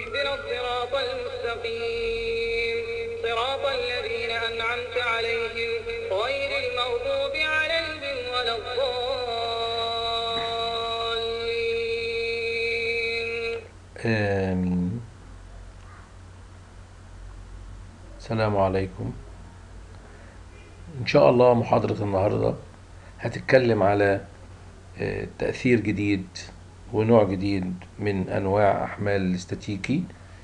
اهدنا الصراط المستقيم صراط الذين أنعمت عليهم غير المغضوب عليهم ولا الضالين آمين السلام عليكم إن شاء الله محاضرة النهاردة هتتكلم على آه، تأثير جديد ونوع جديد من أنواع أحمال الاستاتيكي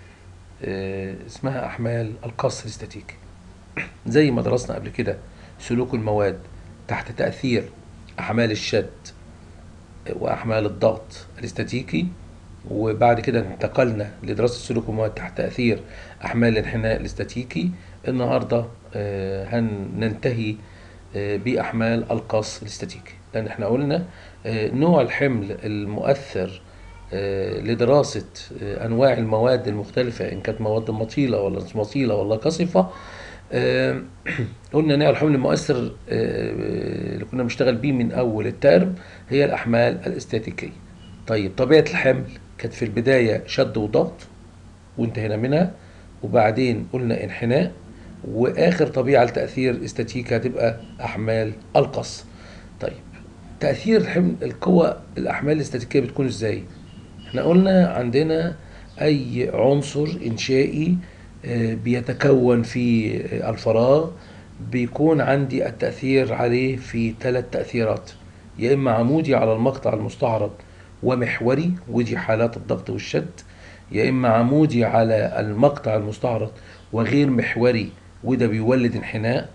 آه، اسمها أحمال القص الاستاتيكي زي ما درسنا قبل كده سلوك المواد تحت تأثير أحمال الشد وأحمال الضغط الاستاتيكي وبعد كده انتقلنا لدراسة سلوك المواد تحت تأثير أحمال الانحناء الاستاتيكي النهاردة آه، هننتهي آه، بأحمال القص الاستاتيكي لأن احنا قلنا آه، نوع الحمل المؤثر آه، لدراسة آه، أنواع المواد المختلفة إن كانت مواد مطيلة ولا مش مطيلة ولا قصفة آه، قلنا نوع الحمل المؤثر آه، اللي كنا بنشتغل بيه من أول الترم هي الأحمال الاستاتيكية طيب طبيعة الحمل كانت في البداية شد وضغط وانتهينا منها وبعدين قلنا انحناء واخر طبيعه لتاثير استاتيكا هتبقى احمال القص طيب تاثير الحمل القوى الاحمال الاستاتيكيه بتكون ازاي احنا قلنا عندنا اي عنصر انشائي آه، بيتكون في آه، الفراغ بيكون عندي التاثير عليه في ثلاث تاثيرات يا اما عمودي على المقطع المستعرض ومحوري ودي حالات الضغط والشد يا اما عمودي على المقطع المستعرض وغير محوري وده بيولد انحناء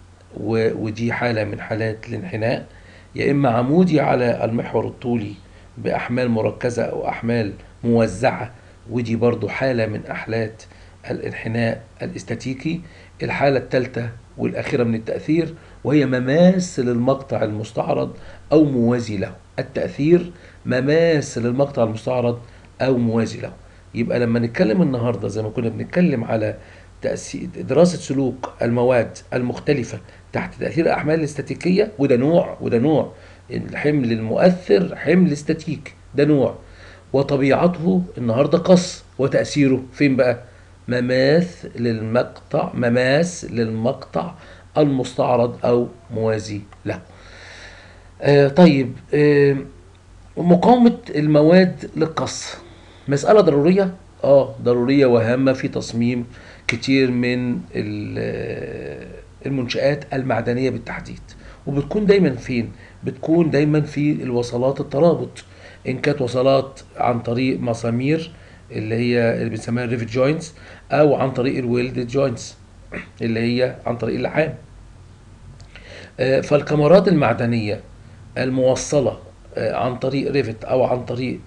و- ودي حالة من حالات الانحناء يا إما عمودي على المحور الطولي بأحمال مركزة أو أحمال موزعة ودي برضو حالة من أحالات الانحناء الاستاتيكي الحالة الثالثة والأخيرة من التأثير وهي مماس للمقطع المستعرض أو موازي له التأثير مماس للمقطع المستعرض أو موازي له يبقى لما نتكلم النهاردة زي ما كنا بنتكلم على تأثير دراسة سلوك المواد المختلفة تحت تأثير الأحمال الاستاتيكية وده نوع وده نوع الحمل المؤثر حمل استاتيك ده نوع وطبيعته النهاردة قص وتأثيره فين بقى مماس للمقطع مماس للمقطع المستعرض أو موازي له آه طيب آه مقاومة المواد للقص مسألة ضرورية اه ضرورية وهامة في تصميم كتير من ال- المنشآت المعدنية بالتحديد وبتكون دايما فين بتكون دايما في الوصلات الترابط ان كانت وصلات عن طريق مسامير اللي هي اللي بنسميها الريفت جوينتس او عن طريق الويلد جوينتس اللي هي عن طريق اللحام آه، فالكاميرات المعدنية الموصلة آه، عن طريق ريفت أو عن طريق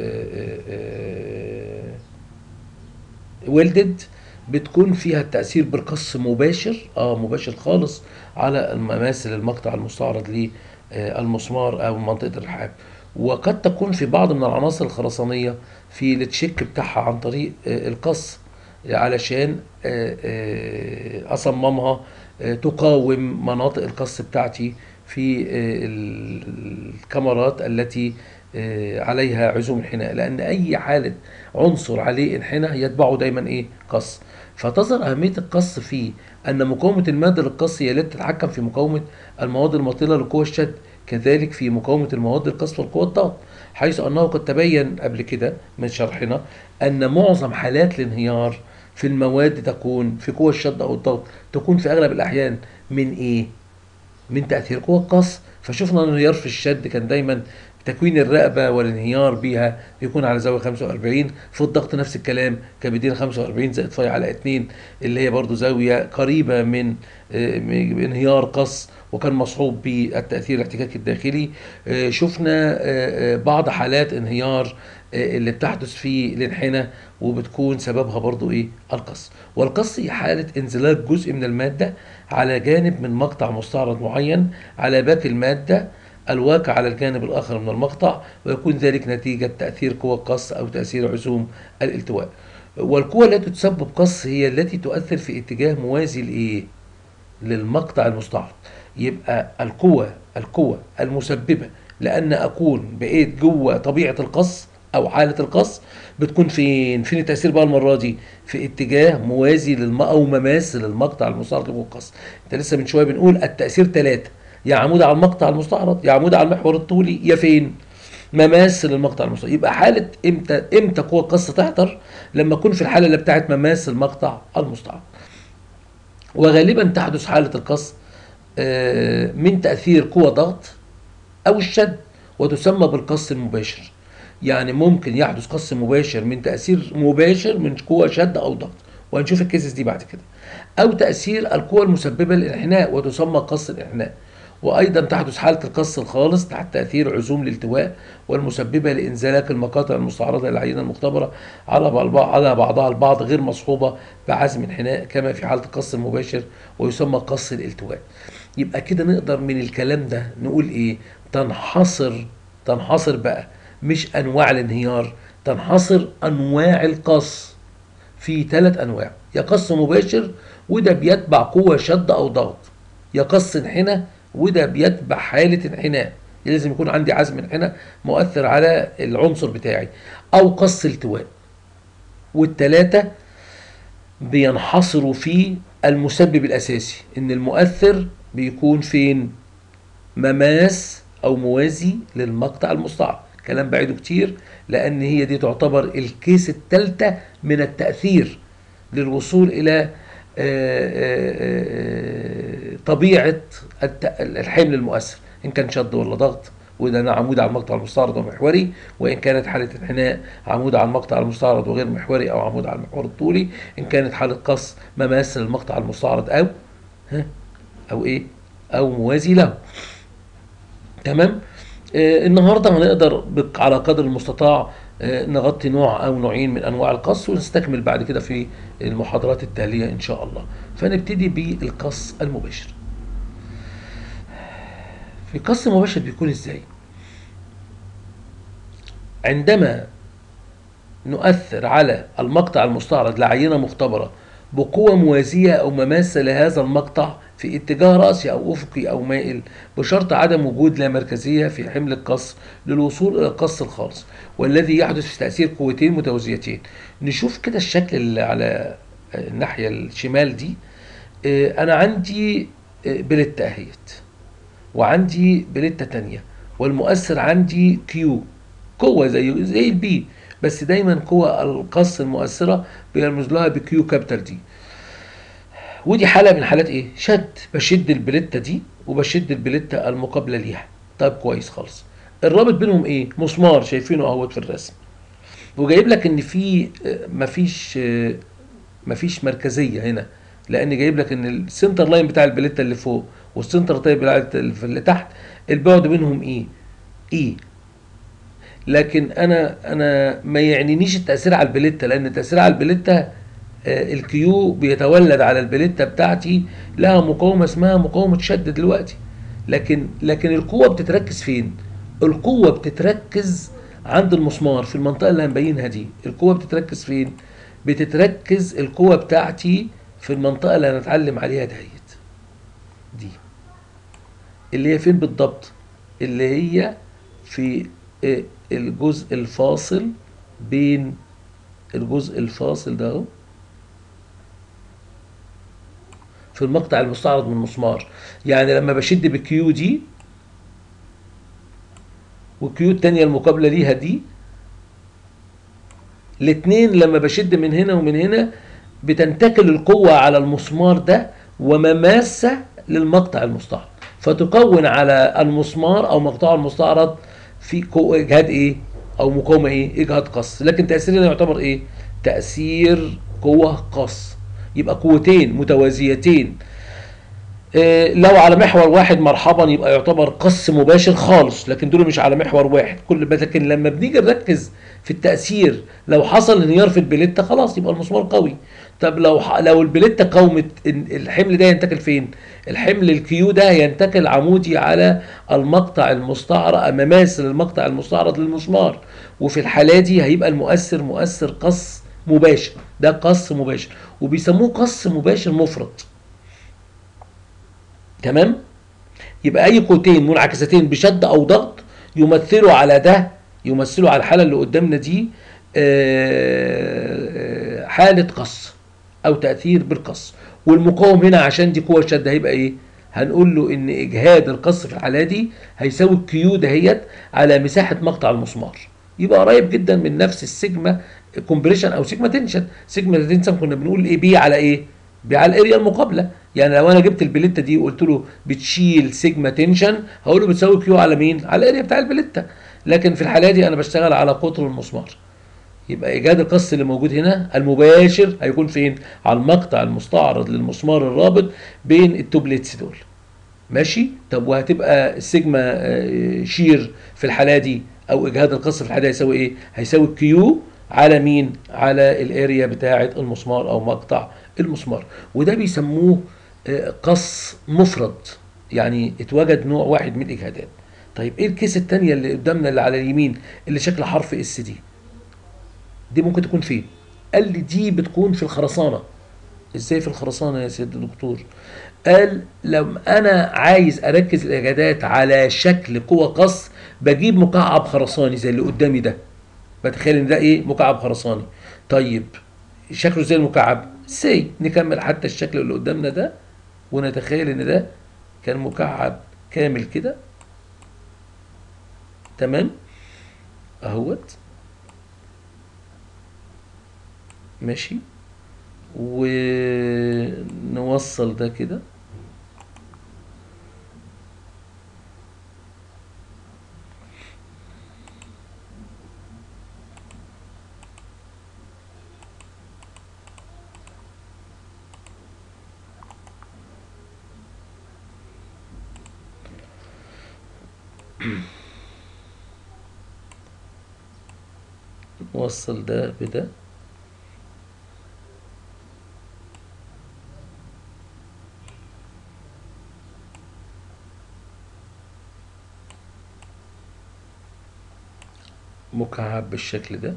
ويلدد بتكون فيها التأثير بالقص مباشر اه مباشر خالص على المماثل المقطع المستعرض للمسمار أو منطقة الرحاب وقد تكون في بعض من العناصر الخرسانية في التشيك بتاعها عن طريق آه، القص علشان آه، آه، أصممها آه، تقاوم مناطق القص بتاعتي في آه، ال- الكاميرات التي آه، عليها عزوم انحناء لأن أي حالة عنصر عليه انحناء يتبعه دايما إيه قص فتظهر أهمية القص في أن مقاومة المادة للقص هي التي تتحكم في مقاومة المواد المطيلة لقوى الشد كذلك في مقاومة المواد القصف والقوى الضغط حيث أنه قد تبين قبل كده من شرحنا أن معظم حالات الانهيار في المواد تكون في قوى الشد أو الضغط تكون في أغلب الأحيان من إيه؟ من تأثير قوى القص فشفنا الانهيار في الشد كان دايما تكوين الرقبة والانهيار بيها بيكون على زاوية 45 في الضغط نفس الكلام كان بيدينا 45 زائد فاي على 2 اللي هي برضو زاوية قريبة من آه، من انهيار قص وكان مصحوب بالتأثير الاحتكاكي الداخلي آه، شفنا آه، آه، بعض حالات انهيار آه، اللي بتحدث في الانحناء وبتكون سببها برضو ايه القص والقص هي حالة انزلاق جزء من المادة على جانب من مقطع مستعرض معين على باقي المادة الواقع على الجانب الآخر من المقطع ويكون ذلك نتيجة تأثير قوى القص أو تأثير عزوم الالتواء والقوى التي تسبب قص هي التي تؤثر في اتجاه موازي لإيه؟ للمقطع المستعرض يبقى القوة القوة المسببة لأن أكون بقيت جوه طبيعة القص او حاله القص بتكون فين فين التاثير بقى المره دي في اتجاه موازي للم او مماثل للمقطع المستعرض والقص انت لسه من شويه بنقول التاثير ثلاثه يا عمود على المقطع المستعرض يا عمود على المحور الطولي يا فين مماثل المقطع المستعرض يبقى حاله امتى امتى قوه القص تحضر لما اكون في الحاله اللي بتاعت مماثل المقطع المستعرض وغالبا تحدث حاله القص آه، من تاثير قوه ضغط او الشد وتسمى بالقص المباشر يعني ممكن يحدث قص مباشر من تاثير مباشر من قوه شد او ضغط وهنشوف الكيسز دي بعد كده او تاثير القوه المسببه للانحناء وتسمى قص الانحناء وايضا تحدث حاله القص الخالص تحت تاثير عزوم الالتواء والمسببه لانزلاق المقاطع المستعرضه للعينه المختبره على بعض على بعضها البعض غير مصحوبه بعزم انحناء كما في حاله القص المباشر ويسمى قص الالتواء يبقى كده نقدر من الكلام ده نقول ايه تنحصر تنحصر بقى مش انواع الانهيار تنحصر انواع القص في ثلاث انواع يا قص مباشر وده بيتبع قوه شد او ضغط يا قص انحناء وده بيتبع حاله انحناء لازم يكون عندي عزم انحناء مؤثر على العنصر بتاعي او قص التواء والثلاثه بينحصروا في المسبب الاساسي ان المؤثر بيكون فين مماس او موازي للمقطع المستعرض كلام بعيده كتير لان هي دي تعتبر الكيس الثالثه من التاثير للوصول الى آه، آه، آه، طبيعه الت- الحمل المؤثر ان كان شد ولا ضغط وده أنا عمود على المقطع المستعرض ومحوري وان كانت حاله انحناء عمود على المقطع المستعرض وغير محوري او عمود على المحور الطولي ان كانت حاله قص مماثل المقطع المستعرض او ها او ايه او موازي له تمام آه النهارده هنقدر بق- على قدر المستطاع آه نغطي نوع او نوعين من انواع القص ونستكمل بعد كده في المحاضرات التاليه ان شاء الله فنبتدي بالقص المباشر في قص مباشر بيكون ازاي عندما نؤثر على المقطع المستعرض لعينة مختبرة بقوة موازية أو مماثلة لهذا المقطع في اتجاه رأسي أو أفقي أو مائل بشرط عدم وجود لا مركزية في حمل القص للوصول إلى القص الخالص والذي يحدث في تأثير قوتين متوازيتين نشوف كده الشكل اللي على الناحية الشمال دي آه، أنا عندي آه، بلتة أهيت وعندي بلتة تانية والمؤثر عندي كيو قوة زي زي البي بس دايما قوة القص المؤثرة بيرمز لها بكيو كابيتال دي ودي حالة من حالات ايه شد بشد البلتة دي وبشد البلتة المقابلة ليها طيب كويس خالص الرابط بينهم ايه مسمار شايفينه اهوت في الرسم وجايب لك ان في آه، مفيش آه، مفيش مركزيه هنا لان جايب لك ان السنتر لاين بتاع البليته اللي فوق والسنتر طيب بتاع اللي تحت البعد بينهم ايه ايه لكن انا انا ما يعنينيش التاثير على البليته لان التاثير على البليته آه، الكيو بيتولد على البليته بتاعتي لها مقاومه اسمها مقاومه شد دلوقتي لكن لكن القوه بتتركز فين القوه بتتركز عند المسمار في المنطقه اللي هنبينها دي القوه بتتركز فين بتتركز القوه بتاعتي في المنطقه اللي هنتعلم عليها دهيت دي اللي هي فين بالضبط اللي هي في آه، الجزء الفاصل بين الجزء الفاصل ده اهو في المقطع المستعرض من المسمار يعني لما بشد بكيو دي والكيو التانية المقابلة ليها دي الاتنين لما بشد من هنا ومن هنا بتنتقل القوة على المسمار ده ومماسة للمقطع المستعرض فتكون على المسمار او مقطعه المستعرض في قوة اجهاد ايه او مقاومة ايه اجهاد قص لكن تأثيرنا يعتبر ايه تأثير قوة قص يبقى قوتين متوازيتين إيه، لو على محور واحد مرحبا يبقى يعتبر قص مباشر خالص لكن دول مش على محور واحد كل بس لكن لما بنيجي نركز في التأثير لو حصل انهيار في البليتة خلاص يبقى المسمار قوي طب لو ح- لو البليتة قاومت ال- الحمل ده ينتقل فين الحمل الكيو ده ينتقل عمودي على المقطع المستعرض مماثل المقطع المستعرض للمسمار وفي الحالة دي هيبقى المؤثر مؤثر قص مباشر ده قص مباشر وبيسموه قص مباشر مفرط تمام يبقى اي قوتين منعكستين بشد او ضغط يمثلوا على ده يمثلوا على الحاله اللي قدامنا دي آه، آه، حاله قص او تاثير بالقص والمقاوم هنا عشان دي قوه شد هيبقى ايه هنقول له ان اجهاد القص في الحاله دي هيساوي الكيو دهيت على مساحه مقطع المسمار يبقى قريب جدا من نفس السيجما كومبريشن او سيجما تنشن سيجما تنشن كنا بنقول ايه بي على ايه بي على الاريا المقابله يعني لو انا جبت البليته دي وقلت له بتشيل سيجما تنشن هقول له بتساوي كيو على مين على الاريا بتاع البليته لكن في الحاله دي انا بشتغل على قطر المسمار يبقى ايجاد القص اللي موجود هنا المباشر هيكون فين على المقطع المستعرض للمسمار الرابط بين التوبليتس دول ماشي طب وهتبقى السيجما آه، شير في الحاله دي او اجهاد القص في الحاله دي هيساوي ايه هيساوي كيو على مين على الاريا بتاعه المسمار او مقطع المسمار وده بيسموه آه، قص مفرد يعني اتوجد نوع واحد من الاجهادات طيب ايه الكيس الثانيه اللي قدامنا اللي على اليمين اللي شكل حرف اس دي دي ممكن تكون فين قال لي دي بتكون في الخرسانه ازاي في الخرسانه يا سيد الدكتور قال لما انا عايز اركز الاجهادات على شكل قوه قص بجيب مكعب خرساني زي اللي قدامي ده بتخيل ان ده ايه مكعب خرساني طيب شكله زي المكعب سي نكمل حتى الشكل اللي قدامنا ده ونتخيل ان ده كان مكعب كامل كده تمام اهوت ماشي ونوصل ده كده نوصل ده بده مكعب بالشكل ده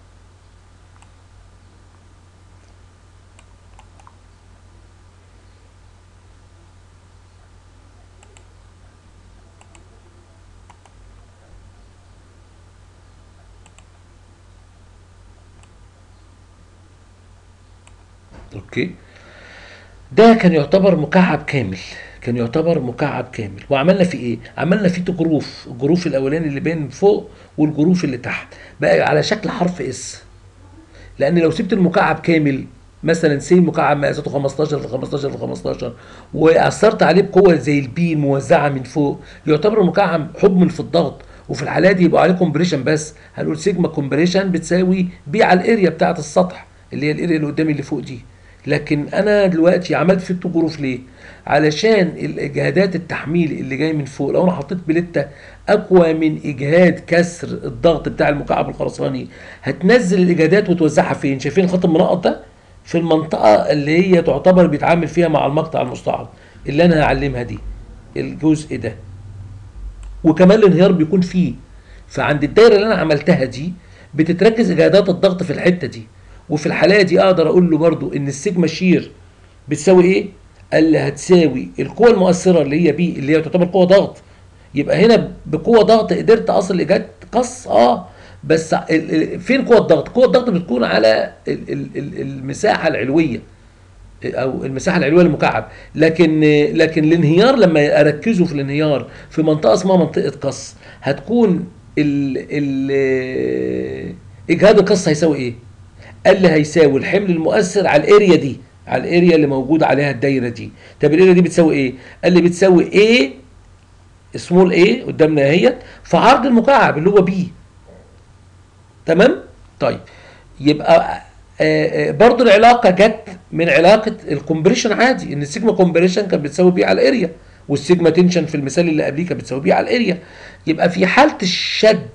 اوكي ده كان يعتبر مكعب كامل كان يعتبر مكعب كامل وعملنا فيه ايه عملنا فيه جروف الجروف الاولاني اللي بين فوق والجروف اللي تحت بقى على شكل حرف اس لان لو سبت المكعب كامل مثلا سي مكعب مقاساته 15 في 15 في 15 واثرت عليه بقوه زي البي موزعه من فوق يعتبر المكعب حجم في الضغط وفي الحاله دي يبقى عليه كومبريشن بس هنقول سيجما كومبريشن بتساوي بي على الاريا بتاعه السطح اللي هي الاريا اللي قدامي اللي فوق دي لكن انا دلوقتي عملت في الجروف ليه علشان الاجهادات التحميل اللي جاي من فوق لو انا حطيت بليته اقوى من اجهاد كسر الضغط بتاع المكعب الخرساني هتنزل الاجهادات وتوزعها فين شايفين الخط المنقط ده في المنطقه اللي هي تعتبر بيتعامل فيها مع المقطع المستعرض اللي انا هعلمها دي الجزء ده وكمان الانهيار بيكون فيه فعند الدايره اللي انا عملتها دي بتتركز اجهادات الضغط في الحته دي وفي الحالة دي اقدر اقول له برضو ان السيجما شير بتساوي ايه قال لي هتساوي القوة المؤثرة اللي هي بي اللي هي تعتبر قوة ضغط يبقى هنا بقوة ضغط قدرت اصل ايجاد قص اه بس ال- ال- فين قوة الضغط قوة الضغط بتكون على ال- ال- ال- المساحة العلوية او المساحه العلويه للمكعب لكن لكن الانهيار لما اركزه في الانهيار في منطقه اسمها منطقه قص هتكون ال ال اجهاد القص هيساوي ايه قال لي هيساوي الحمل المؤثر على الاريا دي على الاريا اللي موجود عليها الدايره دي طب الاريا دي بتساوي ايه قال لي بتساوي ايه سمول ايه قدامنا اهيت في عرض المكعب اللي هو بي تمام طيب يبقى آه، آه، برضو العلاقه جت من علاقه الكومبريشن عادي ان السيجما كومبريشن كانت بتساوي بي على الاريا والسيجما تنشن في المثال اللي قبليه كانت بتساوي بي على الاريا يبقى في حاله الشد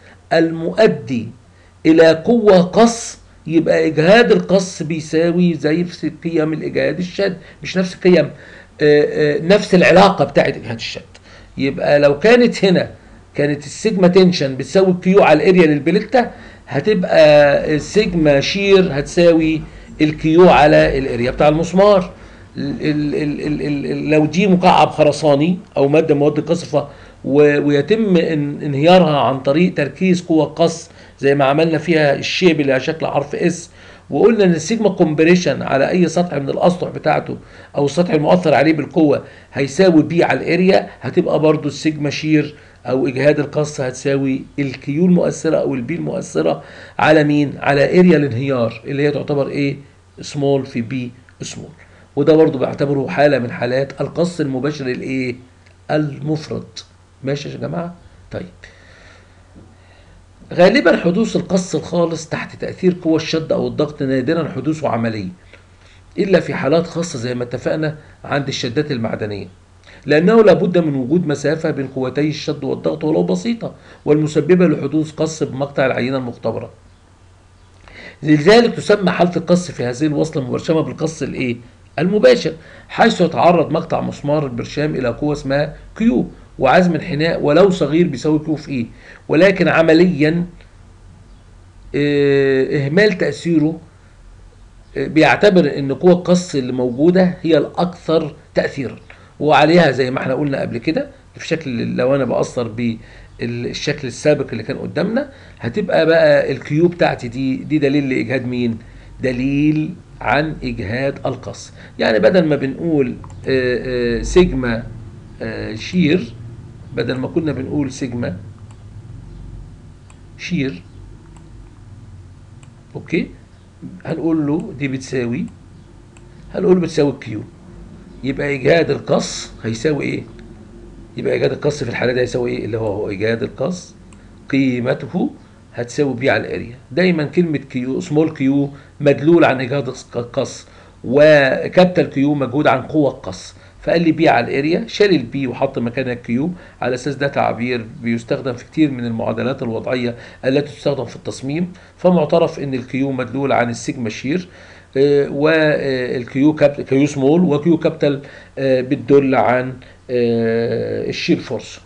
المؤدي الى قوه قص يبقى اجهاد القص بيساوي زي في قيم الاجهاد الشد مش نفس قيم آه، آه، نفس العلاقه بتاعت اجهاد الشد يبقى لو كانت هنا كانت السيجما تنشن بتساوي كيو على الاريا للبليتا هتبقى السيجما شير هتساوي الكيو على الاريا بتاع المسمار ال ال ال ال ال لو دي مكعب خرساني او ماده مواد قصفه و- ويتم ان- انهيارها عن طريق تركيز قوة قص زي ما عملنا فيها الشيب اللي على شكل حرف اس وقلنا ان السيجما كومبريشن على اي سطح من الاسطح بتاعته او السطح المؤثر عليه بالقوه هيساوي بي على الاريا هتبقى برضو السيجما شير او اجهاد القص هتساوي الكيو المؤثره او البي المؤثره على مين على اريا الانهيار اللي هي تعتبر ايه سمول في بي سمول وده برضو بعتبره حاله من حالات القص المباشر الايه المفرط ماشي يا جماعه طيب غالبا حدوث القص الخالص تحت تأثير قوى الشد أو الضغط نادرا حدوثه عملي إلا في حالات خاصة زي ما اتفقنا عند الشدات المعدنية لأنه لابد من وجود مسافة بين قوتي الشد والضغط ولو بسيطة والمسببة لحدوث قص بمقطع العينة المختبرة لذلك تسمى حالة القص في هذه الوصلة المبرشمة بالقص الإيه؟ المباشر حيث يتعرض مقطع مسمار البرشام إلى قوة اسمها كيو وعزم انحناء ولو صغير بيساوي كيو في إيه ولكن عمليا آه، إهمال تأثيره آه، بيعتبر ان قوة القص اللي موجودة هي الأكثر تأثيرا وعليها زي ما احنا قلنا قبل كده في شكل لو انا بأثر بالشكل السابق اللي كان قدامنا هتبقى بقى الكيو بتاعتي دي دي دليل لإجهاد مين؟ دليل عن إجهاد القص يعني بدل ما بنقول آه، آه، سيجما آه، شير بدل ما كنا بنقول سيجما شير اوكي هنقول له دي بتساوي هنقول له بتساوي كيو يبقى اجهاد القص هيساوي ايه يبقى اجهاد القص في الحاله دي هيساوي ايه اللي هو هو اجهاد القص قيمته هتساوي بي على الاريا دايما كلمه كيو سمول كيو مدلول عن اجهاد القص وكابيتال كيو مجهود عن قوه القص فقال لي بي على الاريا شال البي وحط مكانها كيو على اساس ده تعبير بيستخدم في كتير من المعادلات الوضعيه التي تستخدم في التصميم فمعترف ان الكيو مدلول عن السيجما شير آه، والكيو كاب كيو سمول وكيو كابيتال آه، بتدل عن آه، الشير فورس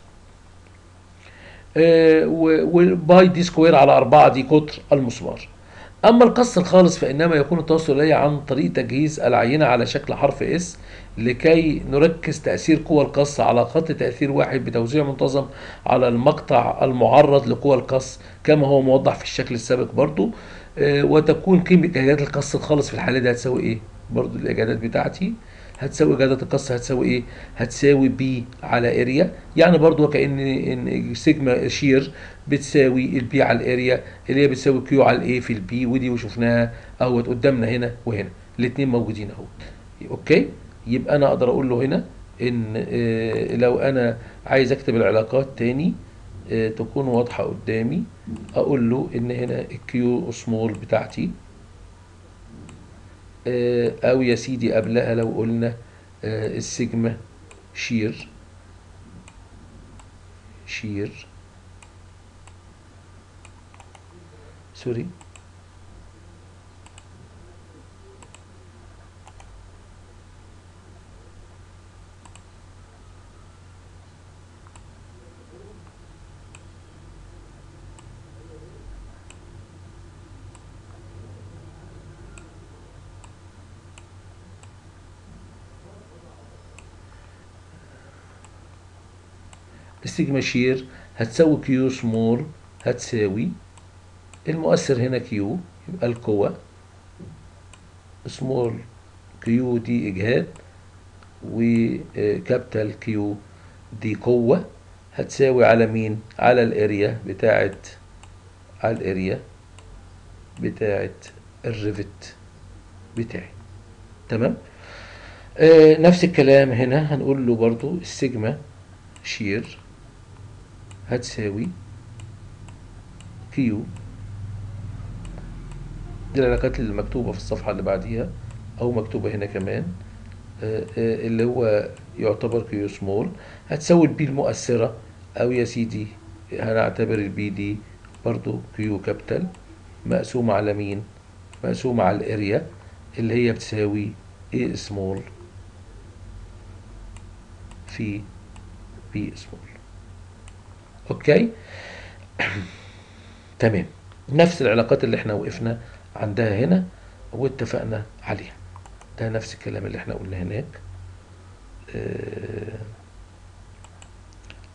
آه، و- والباي دي سكوير على 4 دي قطر المسمار اما القص الخالص فانما يكون التوصل اليه عن طريق تجهيز العينه على شكل حرف اس لكي نركز تاثير قوى القص على خط تاثير واحد بتوزيع منتظم على المقطع المعرض لقوى القص كما هو موضح في الشكل السابق برضو آه، وتكون قيمه اجهادات القص الخالص في الحاله دي هتساوي ايه برضو الاجهادات بتاعتي هتساوي اجهادات القص هتساوي ايه هتساوي بي على اريا يعني برضو وكأن ان سيجما شير بتساوي البي على الاريا اللي هي بتساوي كيو على الاي في البي ودي وشفناها اهوت قدامنا هنا وهنا الاثنين موجودين اهو اوكي يبقى انا اقدر اقول له هنا ان آه، لو انا عايز اكتب العلاقات تاني آه، تكون واضحة قدامي اقول له ان هنا الكيو سمول بتاعتي آه، او يا سيدي قبلها لو قلنا آه، السيجما شير شير سوري السيجما شير هتساوي كيو سمول هتساوي المؤثر هنا كيو يبقى القوة سمول كيو دي إجهاد وكابيتال كيو دي قوة هتساوي على مين؟ على الاريا بتاعت على الاريا بتاعت الريفت بتاعي تمام؟ آه نفس الكلام هنا هنقول له برضو السيجما شير هتساوي كيو دي العلاقات اللي مكتوبة في الصفحة اللي بعديها أو مكتوبة هنا كمان آه، آه، اللي هو يعتبر كيو سمول هتساوي البي المؤثرة أو يا سيدي هنعتبر البي دي برضو كيو كابيتال مقسومة على مين؟ مقسومة على الاريا اللي هي بتساوي اي سمول في بي سمول اوكي تمام نفس العلاقات اللي احنا وقفنا عندها هنا واتفقنا عليها ده نفس الكلام اللي احنا قلنا هناك آه،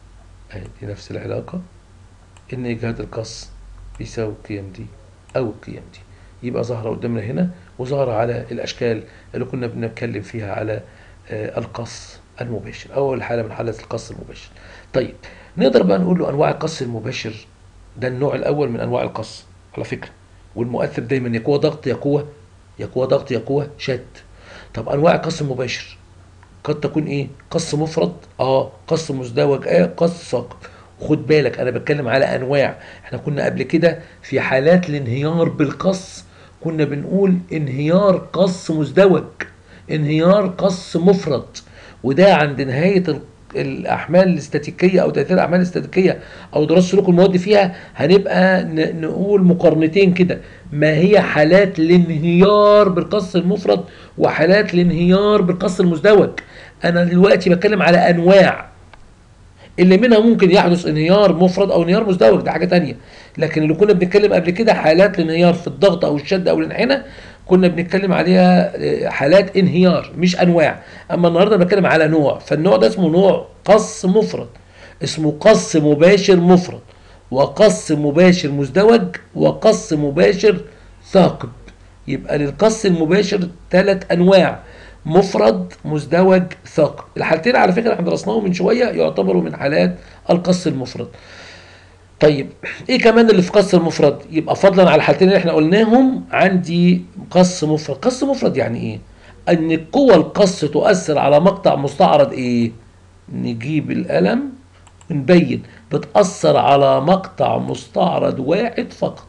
اهي دي نفس العلاقة ان اجهاد القص بيساوي القيم دي او القيم دي يبقى ظاهرة قدامنا هنا وظاهرة على الاشكال اللي كنا بنتكلم فيها على آه، القص المباشر اول حالة من حالات القص المباشر طيب نقدر بقى نقول له انواع القص المباشر ده النوع الاول من انواع القص على فكرة والمؤثر دايما يا قوة ضغط يا قوة يا قوة ضغط يا قوة شد طب انواع القص المباشر قد تكون ايه قص مفرد اه قص مزدوج اه قص ساقط خد بالك انا بتكلم على انواع احنا كنا قبل كده في حالات الانهيار بالقص كنا بنقول انهيار قص مزدوج انهيار قص مفرد وده عند نهاية ال- الاحمال الاستاتيكيه او تاثير الاحمال الاستاتيكيه او دراسه سلوك المواد فيها هنبقى ن- نقول مقارنتين كده ما هي حالات الانهيار بالقص المفرد وحالات الانهيار بالقص المزدوج انا دلوقتي بتكلم على انواع اللي منها ممكن يحدث انهيار مفرد او انهيار مزدوج ده حاجه تانية لكن اللي كنا بنتكلم قبل كده حالات الانهيار في الضغط او الشد او الانحناء كنا بنتكلم عليها آه، حالات انهيار مش انواع اما النهارده بنتكلم على نوع فالنوع ده اسمه نوع قص مفرد اسمه قص مباشر مفرد وقص مباشر مزدوج وقص مباشر ثاقب يبقى للقص المباشر ثلاث انواع مفرد مزدوج ثاقب الحالتين على فكره احنا درسناهم من شويه يعتبروا من حالات القص المفرد طيب ايه كمان اللي في قص المفرد يبقى فضلا على الحالتين اللي احنا قلناهم عندي قص مفرد قص مفرد يعني ايه ان قوى القص تؤثر على مقطع مستعرض ايه نجيب القلم ونبين بتأثر على مقطع مستعرض واحد فقط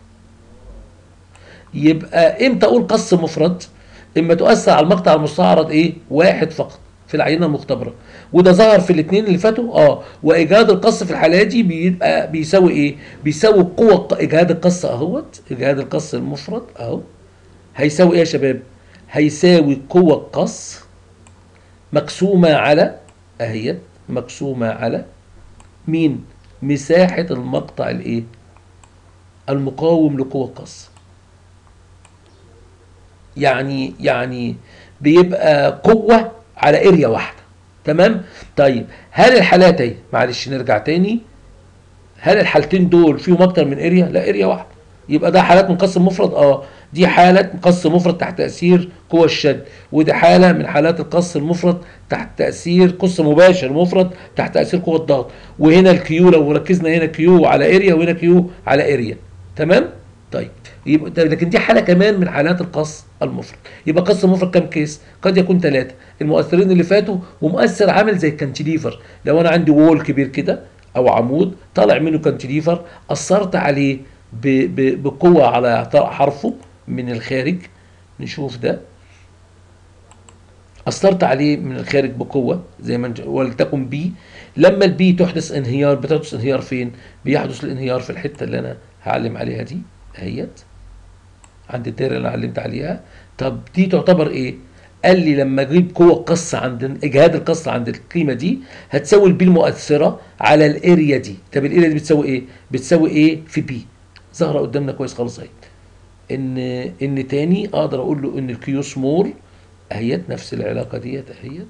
يبقى امتى اقول قص مفرد اما تؤثر على المقطع المستعرض ايه واحد فقط في العينه المختبره وده ظهر في الاثنين اللي فاتوا اه وايجاد القص في الحاله دي بيبقى بيساوي ايه بيساوي قوه ايجاد القص اهوت ايجاد القص المفرد اهو هيساوي ايه يا شباب هيساوي قوه القص مقسومه على اهيت مقسومه على مين مساحه المقطع الايه المقاوم لقوه القص يعني يعني بيبقى قوة على اريا واحدة تمام طيب هل الحالات اهي معلش نرجع تاني هل الحالتين دول فيهم اكتر من اريا لا اريا واحدة يبقى ده حالات من قص مفرد اه دي حالة قص مفرد تحت تأثير قوى الشد ودي حالة من حالات القص المفرد تحت تأثير قص مباشر مفرد تحت تأثير قوة الضغط وهنا الكيو لو ركزنا هنا كيو على اريا وهنا كيو على اريا تمام طيب يبقى طيب لكن دي حاله كمان من حالات القص المفرد يبقى قص مفرد كام كيس قد يكون ثلاثه المؤثرين اللي فاتوا ومؤثر عامل زي الكانتيليفر لو انا عندي وول كبير كده او عمود طالع منه كانتيليفر اثرت عليه ب ب بقوه على حرفه من الخارج نشوف ده اثرت عليه من الخارج بقوه زي ما نج- ولتكن بي لما البي تحدث انهيار بتحدث انهيار فين بيحدث الانهيار في الحته اللي انا هعلم عليها دي اهيت عند الدايره اللي انا علمت عليها طب دي تعتبر ايه قال لي لما اجيب قوه قص عند اجهاد القص عند القيمه دي هتساوي البي المؤثره على الاريا دي طب الاريا دي بتساوي ايه بتساوي ايه في بي ظاهره قدامنا كويس خالص اهي ان ان تاني اقدر اقول له ان الكيو سمول اهيت نفس العلاقه ديت اهيت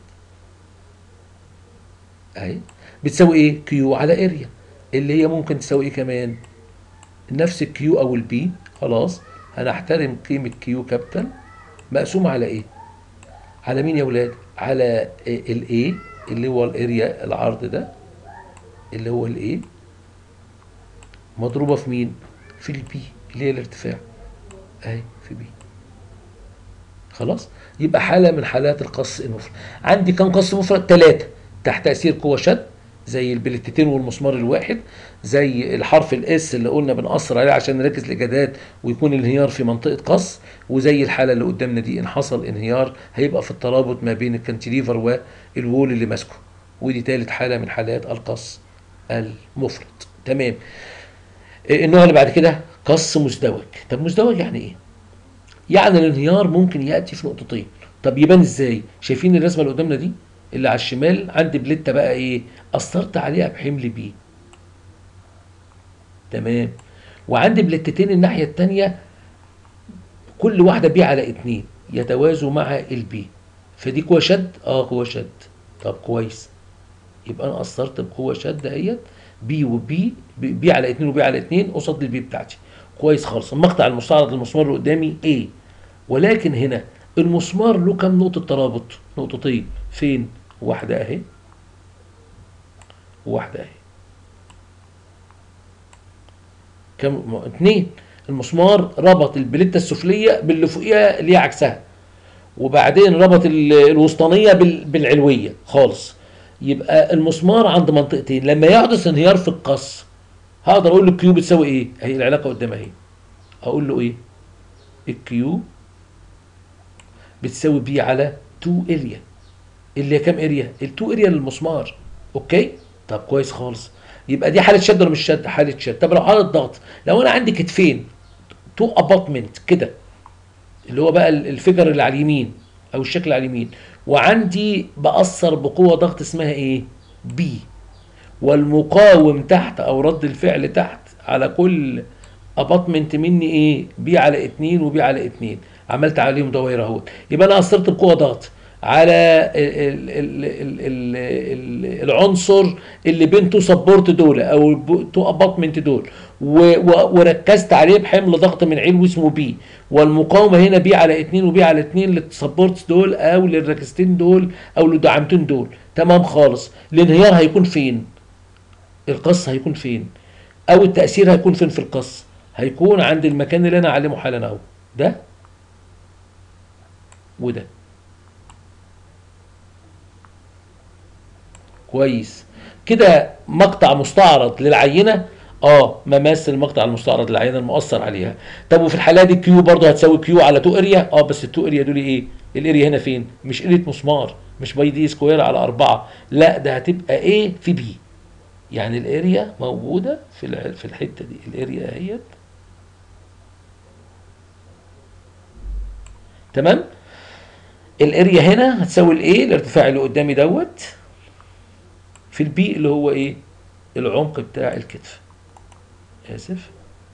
اهي بتساوي ايه كيو على اريا اللي هي ممكن تساوي ايه كمان نفس الكيو او البي خلاص هنحترم قيمه كيو كابيتال مقسومه على ايه على مين يا ولاد على الاي اللي هو الاريا العرض ده اللي هو الاي مضروبه في مين في البي اللي هي الارتفاع اهي في بي خلاص يبقى حاله من حالات القص المفرد عندي كم قص مفرد ثلاثه تحت تاثير قوه شد زي البلتتين والمسمار الواحد زي الحرف الاس اللي قلنا بنأثر عليه عشان نركز الاجادات ويكون الانهيار في منطقه قص وزي الحاله اللي قدامنا دي ان حصل انهيار هيبقى في الترابط ما بين الكانتيليفر والوول اللي ماسكه ودي ثالث حاله من حالات القص المفرد تمام إيه النوع اللي بعد كده قص مزدوج طب مزدوج يعني ايه يعني الانهيار ممكن ياتي في نقطتين طب يبان ازاي شايفين الرسمه اللي قدامنا دي اللي على الشمال عندي بليته بقى ايه اثرت عليها بحمل بي تمام وعندي بلتتين الناحيه الثانيه كل واحده بي على اتنين يتوازوا مع البي فدي قوه شد اه قوه شد طب كويس يبقى انا اثرت بقوه شد اهيت بي وبي بي على 2 وبي على 2 قصاد البي بتاعتي كويس خالص المقطع المستعرض للمسمار اللي قدامي A ولكن هنا المسمار له كام نقطة ترابط؟ نقطتين فين؟ واحدة اهي وواحدة اهي كم م- اتنين المسمار ربط البليتة السفلية باللي فوقيها اللي هي عكسها وبعدين ربط ال- الوسطانية بال- بالعلوية خالص يبقى المسمار عند منطقتين لما يحدث انهيار في القص هقدر اقول له الكيو بتساوي ايه؟ اهي العلاقة قدامها اهي اقول له ايه؟ الكيو بتساوي بي على 2 اريا اللي هي كام اريا؟ ال2 اريا للمسمار اوكي؟ طب كويس خالص يبقى دي حالة شد ولا مش شد؟ حالة شد طب لو حالة ضغط لو انا عندي كتفين تو اباطمنت كده اللي هو بقى ال- الفجر اللي على اليمين او الشكل اللي على اليمين وعندي باثر بقوه ضغط اسمها ايه بي والمقاوم تحت او رد الفعل تحت على كل اباطمنت مني ايه بي على اتنين وبي على اتنين عملت عليهم دوائر اهوت يبقى انا اثرت بقوه ضغط على ال ال ال ال ال العنصر اللي بين تو سبورت دول او الب- تو اباطمنت دول و- و- وركزت عليه بحمل ضغط من علو اسمه بي والمقاومه هنا بي على اتنين وبي على اتنين للسبورتس دول او للركستين دول او للدعامتين دول تمام خالص الانهيار هيكون فين؟ القص هيكون فين؟ او التاثير هيكون فين في القص؟ هيكون عند المكان اللي انا اعلمه حالا اهو ده وده كويس كده مقطع مستعرض للعينه اه مماس المقطع المستعرض للعينه المؤثر عليها طب وفي الحاله دي كيو برضه هتساوي كيو على 2 اريا اه بس ال 2 اريا دول ايه الاريا هنا فين مش اريا مسمار مش باي دي سكوير على 4 لا ده هتبقى ايه في بي يعني الاريا موجوده في الع- في الحته دي الاريا اهيت تمام الاريا هنا هتساوي الايه الارتفاع اللي قدامي دوت في البي اللي هو ايه العمق بتاع الكتف اسف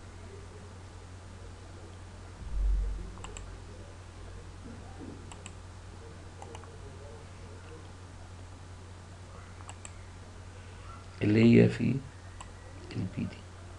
اللي هي في البي دي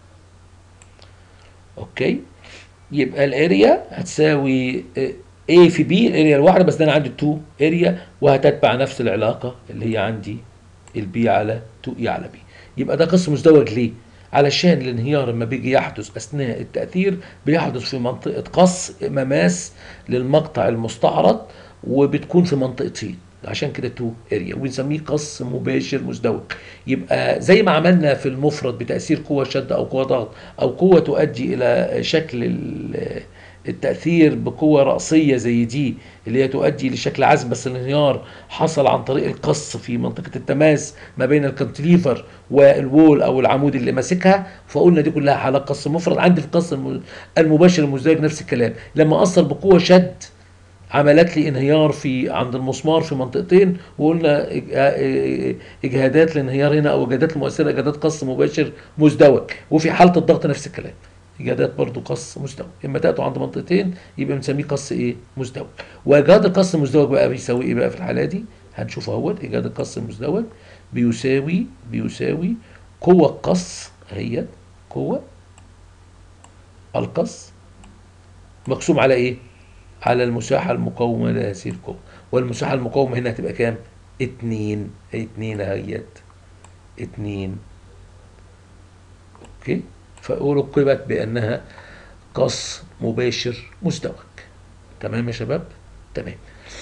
اوكي يبقى الاريا هتساوي A في B الاريا الواحده بس ده انا عندي 2 اريا وهتتبع نفس العلاقه اللي هي عندي البي على 2 اي على بي يبقى ده قسم مزدوج ليه؟ علشان الانهيار لما بيجي يحدث اثناء التاثير بيحدث في منطقه قص مماس للمقطع المستعرض وبتكون في منطقتين عشان كده تو اريا وبنسميه قص مباشر مزدوج يبقى زي ما عملنا في المفرد بتاثير قوه شد او قوه ضغط او قوه تؤدي الى شكل ال- التاثير بقوه راسيه زي دي اللي هي تؤدي لشكل عزم بس الانهيار حصل عن طريق القص في منطقه التماس ما بين الكانتليفر والوول او العمود اللي ماسكها فقلنا دي كلها حالات قص مفرد عندي في القص الم- المباشر المزدوج نفس الكلام لما اثر بقوه شد عملت لي انهيار في عند المسمار في منطقتين وقلنا إج- آه، اجهادات الانهيار هنا او اجهادات المؤثره اجهادات قص مباشر مزدوج وفي حاله الضغط نفس الكلام اجهادات برضو قص مزدوج اما تاتوا عند منطقتين يبقى بنسميه قص ايه مزدوج واجهاد القص المزدوج بقى بيساوي ايه بقى في الحاله دي هنشوف اهوت اجهاد القص المزدوج بيساوي بيساوي قوه القص اهي قوه القص مقسوم على ايه على المساحة المقاومة لهذه القوة والمساحة المقاومة هنا هتبقى كام؟ اتنين اتنين اهيت اتنين اوكي فألقبت بأنها قص مباشر مزدوج تمام يا شباب؟ تمام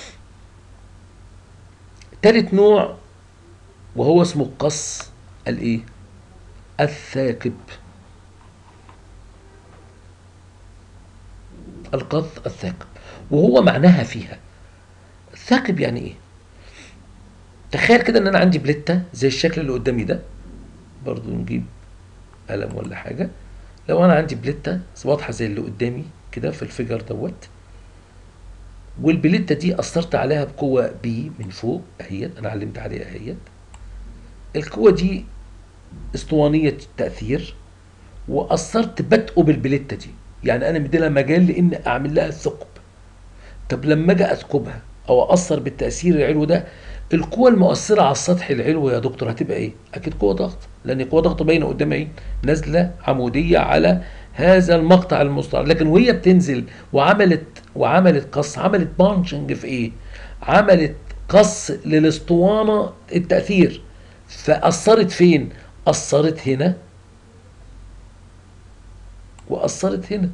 تالت نوع وهو اسمه القص الايه؟ الثاقب القذ الثاقب وهو معناها فيها الثاقب يعني ايه تخيل كده ان انا عندي بليتة زي الشكل اللي قدامي ده برضو نجيب قلم ولا حاجة لو انا عندي بليتة واضحة زي اللي قدامي كده في الفيجر دوت والبليتة دي اثرت عليها بقوة بي من فوق اهيت انا علمت عليها اهيت القوة دي اسطوانية التأثير واثرت بدءه بالبليتة دي يعني انا مديلها مجال لان اعمل لها ثقب طب لما اجي اثقبها او اثر بالتاثير العلوي ده القوة المؤثرة على السطح العلوي يا دكتور هتبقى ايه؟ أكيد قوة ضغط لأن قوة ضغط باينة قدام ايه؟ نازلة عمودية على هذا المقطع المستعرض لكن وهي بتنزل وعملت وعملت قص عملت بانشنج في ايه؟ عملت قص للاسطوانة التأثير فأثرت فين؟ أثرت هنا وأثرت هنا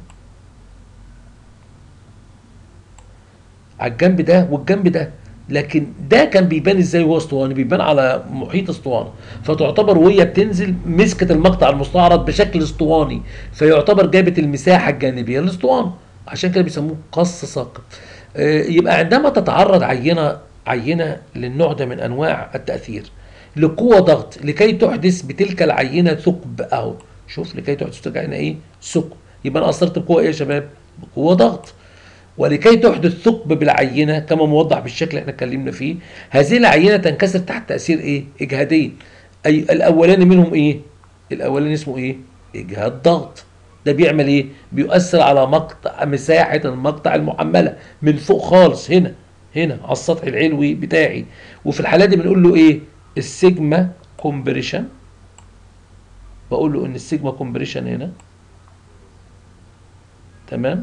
على الجنب ده والجنب ده لكن ده كان بيبان ازاي وهو اسطواني بيبان على محيط اسطوانه فتعتبر وهي بتنزل مسكت المقطع المستعرض بشكل اسطواني فيعتبر جابت المساحه الجانبيه للاسطوانه عشان كده بيسموه قص ساقط آه، يبقى عندما تتعرض عينه عينه للنوع ده من انواع التاثير لقوه ضغط لكي تحدث بتلك العينه ثقب اهو شوف لكي تحدث تلك العينه ايه ثقب يبقى انا اثرت بقوه ايه يا شباب بقوه ضغط ولكي تحدث ثقب بالعينه كما موضح بالشكل اللي احنا اتكلمنا فيه هذه العينه تنكسر تحت تاثير ايه اجهادين اي الاولاني منهم ايه الاولاني اسمه ايه اجهاد ضغط ده بيعمل ايه بيؤثر على مقطع مساحه المقطع المحمله من فوق خالص هنا هنا على السطح العلوي بتاعي وفي الحاله دي بنقول له ايه السيجما كومبريشن بقول له ان السيجما كومبريشن هنا تمام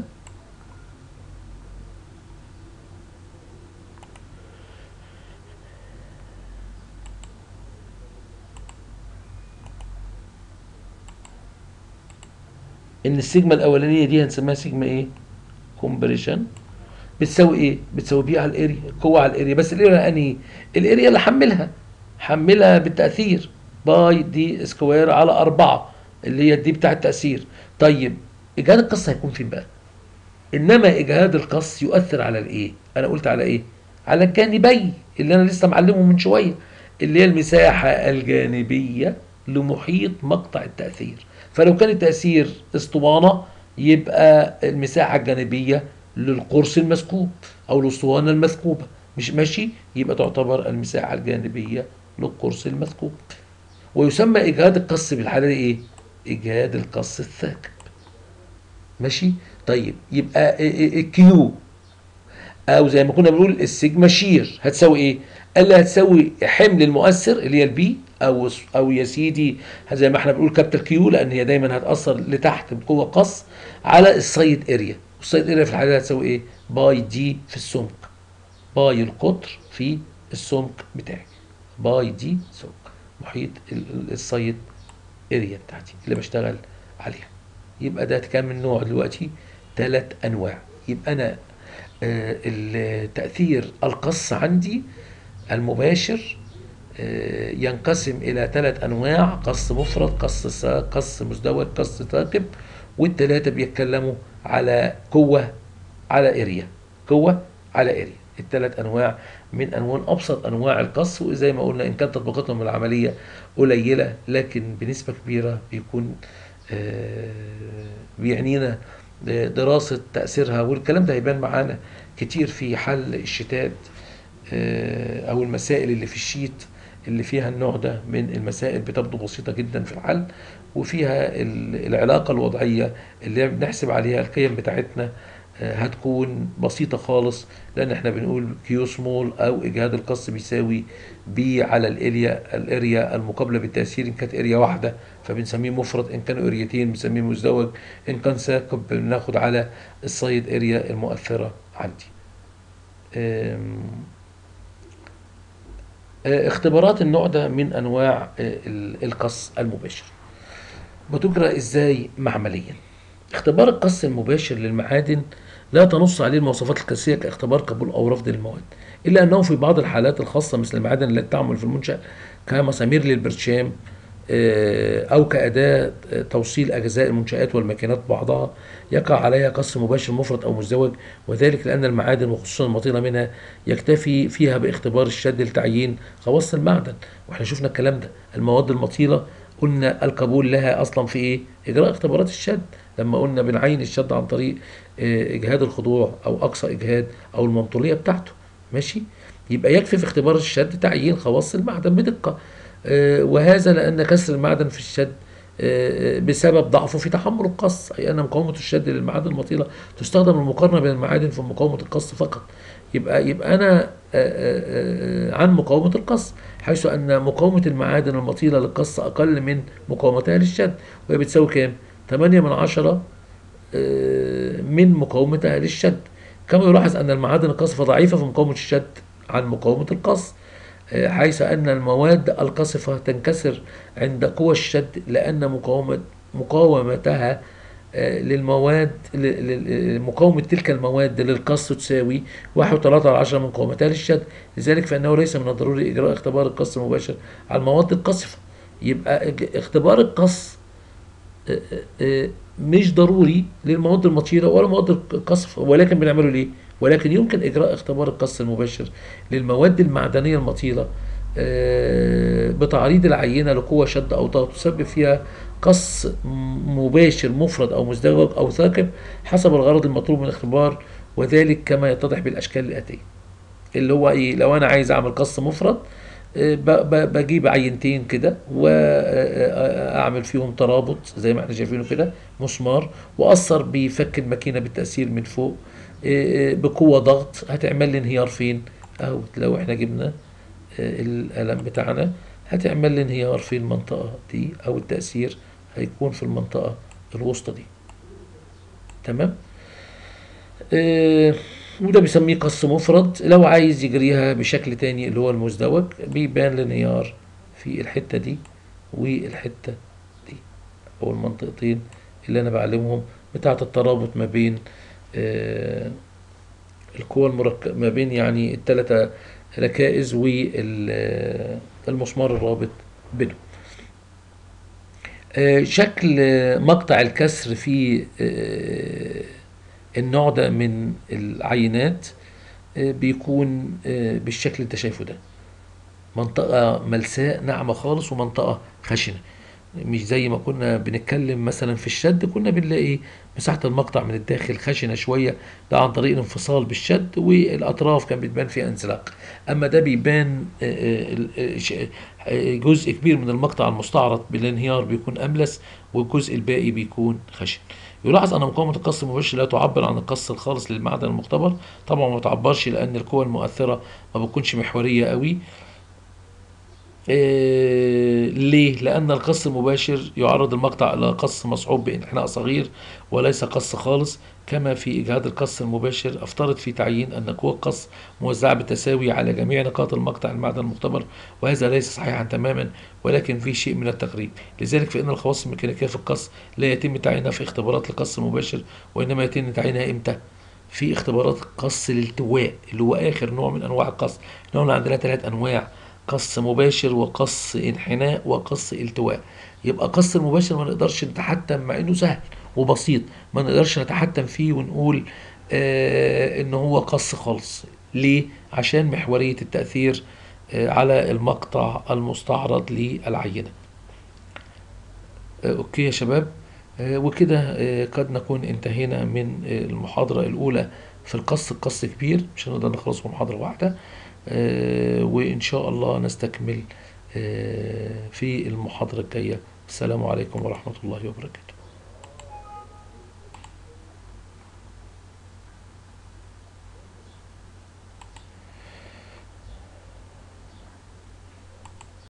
ان السيجما الاولانيه دي هنسميها سيجما ايه كومبريشن بتساوي ايه بتساوي بي على الاريا قوه على الاريا بس الاريا انهي الاريا اللي حملها حملها بالتاثير باي دي سكوير على أربعة اللي هي دي بتاع التاثير طيب اجهاد القص هيكون فين بقى انما اجهاد القص يؤثر على الايه انا قلت على ايه على الجانبي اللي انا لسه معلمه من شويه اللي هي المساحه الجانبيه لمحيط مقطع التاثير فلو كان التاثير اسطوانه يبقى المساحه الجانبيه للقرص المثقوب او الاسطوانه المثقوبه مش ماشي يبقى تعتبر المساحه الجانبيه للقرص المثقوب ويسمى اجهاد القص بالحاله دي ايه اجهاد القص الثاقب ماشي طيب يبقى الكيو او زي ما كنا بنقول السيجما شير هتساوي ايه قال لي هتساوي حمل المؤثر اللي هي البي او او يا سيدي زي ما احنا بنقول كابتل كيو لان هي دايما هتاثر لتحت بقوه قص على السايد اريا والسايد اريا في الحاله دي هتساوي ايه باي دي في السمك باي القطر في السمك بتاعي باي دي سمك محيط السايد اريا بتاعتي اللي بشتغل عليها يبقى ده كام من نوع دلوقتي ثلاث انواع يبقى انا آه التاثير القص عندي المباشر آه ينقسم الى ثلاث انواع قص مفرد قص قص مزدوج قص ثاقب والثلاثه بيتكلموا على قوه على اريا قوه على اريا الثلاث انواع من انواع ابسط انواع القص وزي ما قلنا ان كانت تطبيقاتهم العمليه قليله لكن بنسبه كبيره بيكون آه بيعنينا دراسه تاثيرها والكلام ده هيبان معانا كتير في حل الشتات آه او المسائل اللي في الشيت اللي فيها النوع ده من المسائل بتبدو بسيطه جدا في الحل وفيها العلاقه الوضعيه اللي بنحسب عليها القيم بتاعتنا هتكون بسيطة خالص لأن احنا بنقول كيو سمول أو إجهاد القص بيساوي بي على الاريا الاريا المقابلة بالتأثير إن كانت اريا واحدة فبنسميه مفرد إن كانوا اريتين بنسميه مزدوج إن كان ثاقب بناخد على السايد اريا المؤثرة عندي. اختبارات النوع ده من أنواع القص المباشر. بتجرى إزاي معمليا؟ اختبار القص المباشر للمعادن لا تنص عليه المواصفات القياسية كاختبار قبول أو رفض للمواد إلا أنه في بعض الحالات الخاصة مثل المعادن التي تعمل في المنشأ كمسامير للبرشام أو كأداة توصيل أجزاء المنشآت والماكينات بعضها يقع عليها قص مباشر مفرد أو مزدوج وذلك لأن المعادن وخصوصا المطيلة منها يكتفي فيها باختبار الشد لتعيين خواص المعدن واحنا شفنا الكلام ده المواد المطيلة قلنا القبول لها أصلا في إيه؟ إجراء اختبارات الشد لما قلنا بنعين الشد عن طريق اجهاد الخضوع او اقصى اجهاد او المنطوليه بتاعته ماشي يبقى يكفي في اختبار الشد تعيين خواص المعدن بدقه وهذا لان كسر المعدن في الشد آه، بسبب ضعفه في تحمل القص أي أن مقاومة الشد للمعادن المطيلة تستخدم للمقارنة بين المعادن في مقاومة القص فقط يبقى يبقى أنا آه، آه، آه، عن مقاومة القص حيث أن مقاومة المعادن المطيلة للقص أقل من مقاومتها للشد وهي بتساوي كام؟ 8 من عشرة آه، من مقاومتها للشد كما يلاحظ أن المعادن القاصفة ضعيفة في مقاومة الشد عن مقاومة القص آه، حيث أن المواد القاصفة تنكسر عند قوى الشد لأن مقاومة مقاومتها آه، للمواد ل- ل- مقاومة تلك المواد للقص تساوي 1.3 على 10 من مقاومتها للشد لذلك فإنه ليس من الضروري إجراء اختبار القص المباشر على المواد القاصفة يبقى اج- اختبار القص آه، آه، مش ضروري للمواد المطيرة ولا مواد القصف ولكن بنعمله ليه؟ ولكن يمكن إجراء اختبار القص المباشر للمواد المعدنية المطيلة آه، بتعريض العينة لقوة شد أو ضغط تسبب فيها قص م- مباشر مفرد أو مزدوج أو ثاقب حسب الغرض المطلوب من الاختبار وذلك كما يتضح بالأشكال الآتية اللي هو ايه لو انا عايز اعمل قص مفرد آه، ب- ب- بجيب عينتين كده واعمل فيهم ترابط زي ما احنا شايفينه كده مسمار واثر بفك الماكينه بالتاثير من فوق آه، آه، بقوه ضغط هتعمل لي انهيار فين اهو لو احنا جبنا آه، القلم بتاعنا هتعمل لي انهيار في المنطقه دي او التاثير هيكون في المنطقه الوسطى دي تمام آه، وده بيسميه قص مفرد لو عايز يجريها بشكل تاني اللي هو المزدوج بيبان الانهيار في الحتة دي والحتة دي أو المنطقتين اللي أنا بعلمهم بتاعة الترابط ما بين آه، القوى المركبة ما بين يعني التلاتة ركائز والمسمار الرابط بينهم آه، شكل آه، مقطع الكسر في آه، النوع ده من العينات آه، بيكون آه، بالشكل اللي انت شايفه ده منطقة ملساء ناعمة خالص ومنطقة خشنة مش زي ما كنا بنتكلم مثلا في الشد كنا بنلاقي مساحة المقطع من الداخل خشنة شوية ده عن طريق الانفصال بالشد والأطراف كان بتبان فيها انزلاق أما ده بيبان آه، آه، آه، ش- آه، جزء كبير من المقطع المستعرض بالانهيار بيكون أملس والجزء الباقي بيكون خشن يلاحظ أن مقاومة القص المباشر لا تعبر عن القص الخالص للمعدن المختبر طبعا ما تعبرش لأن القوى المؤثرة ما بتكونش محورية قوي إيه ليه؟ لأن القص المباشر يعرض المقطع إلى قص مصحوب بانحناء صغير وليس قص خالص كما في إجهاد القص المباشر أفترض في تعيين أن قوى القص موزعة بالتساوي على جميع نقاط المقطع المعدن المختبر وهذا ليس صحيحا تماما ولكن فيه شيء من التقريب لذلك فإن الخواص الميكانيكية في القص لا يتم تعيينها في اختبارات القص المباشر وإنما يتم تعيينها إمتى؟ في اختبارات قص الالتواء اللي هو آخر نوع من أنواع القص احنا قلنا عندنا ثلاث أنواع قص مباشر وقص انحناء وقص التواء يبقى قص المباشر ما نقدرش نتحكم مع انه سهل وبسيط ما نقدرش نتحكم فيه ونقول آه ان هو قص خالص ليه عشان محورية التأثير آه على المقطع المستعرض للعينة آه اوكي يا شباب آه وكده آه قد نكون انتهينا من آه المحاضرة الأولى في القص القص كبير مش هنقدر نخلصه في محاضرة واحدة آه، وإن شاء الله نستكمل آه، في المحاضرة الجاية السلام عليكم ورحمة الله وبركاته